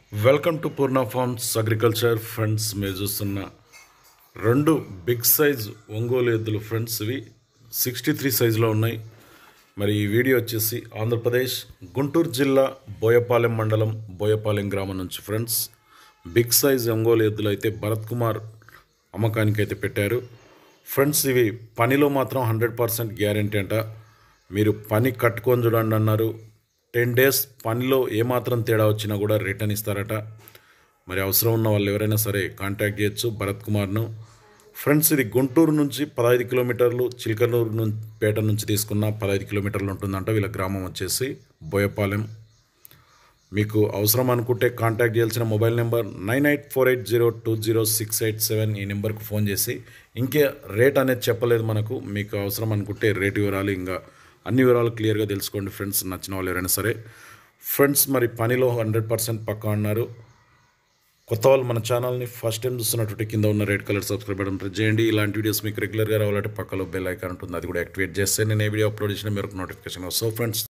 welcome to Purna farms agriculture friends మీరు చూస్తున్న రెండు బిగ్ సైజ్ ఒంగోలు ఎద్దులు ఫ్రెండ్స్ ఇవి సిక్స్టీ త్రీ సైజులో ఉన్నాయి మరి ఈ వీడియో వచ్చేసి ఆంధ్రప్రదేశ్ గుంటూరు జిల్లా బోయపాలెం మండలం బోయపాలెం గ్రామం నుంచి ఫ్రెండ్స్ బిగ్ సైజ్ ఒంగోలు ఎద్దులు అయితే భరత్ కుమార్ అమ్మకానికి అయితే పెట్టారు ఫ్రెండ్స్ ఇవి పనిలో మాత్రం హండ్రెడ్ పర్సెంట్ గ్యారంటీ అంట మీరు పని కట్టుకొని చూడండి అన్నారు టెన్ డేస్ పనిలో ఏమాత్రం తేడా వచ్చినా కూడా రిటర్న్ ఇస్తారట మరి అవసరం ఉన్న వాళ్ళు ఎవరైనా సరే కాంటాక్ట్ చేయొచ్చు భరత్ కుమార్ను ఫ్రెండ్స్ ఇది గుంటూరు నుంచి పదహైదు కిలోమీటర్లు చిలకలూరు నుంచి పేట నుంచి తీసుకున్న పదహైదు కిలోమీటర్లు ఉంటుందంట వీళ్ళ గ్రామం వచ్చేసి బోయపాలెం మీకు అవసరం అనుకుంటే కాంటాక్ట్ చేయాల్సిన mobile number nine eight four eight zero two zero six eight seven ఈ నెంబర్కి ఫోన్ చేసి ఇంకే రేట్ అనేది చెప్పలేదు మనకు మీకు అవసరం అనుకుంటే రేట్ వివరాలు ఇంకా అన్ని వివరాలు క్లియర్గా తెలుసుకోండి ఫ్రెండ్స్ నచ్చిన వాళ్ళు ఎవరైనా సరే ఫ్రెండ్స్ మరి పనిలో హండ్రెడ్ పర్సెంట్ పక్కా అన్నారు కొత్త వాళ్ళు మన ఛానల్ని ఫస్ట్ టైం చూస్తున్నటువంటి కింద ఉన్న red colour subscribe button press చేయండి ఇలాంటి వీడియోస్ మీకు రెగ్యులర్గా రావాలంటే పక్కలో బెల్ ఐకాన్ ఉంటుంది అది కూడా యాక్టివేట్ చేస్తే నేను ఏ వీడియో అప్లోడ్ చేసిన మీరు నోటిఫికేషన్ సో ఫ్రెండ్స్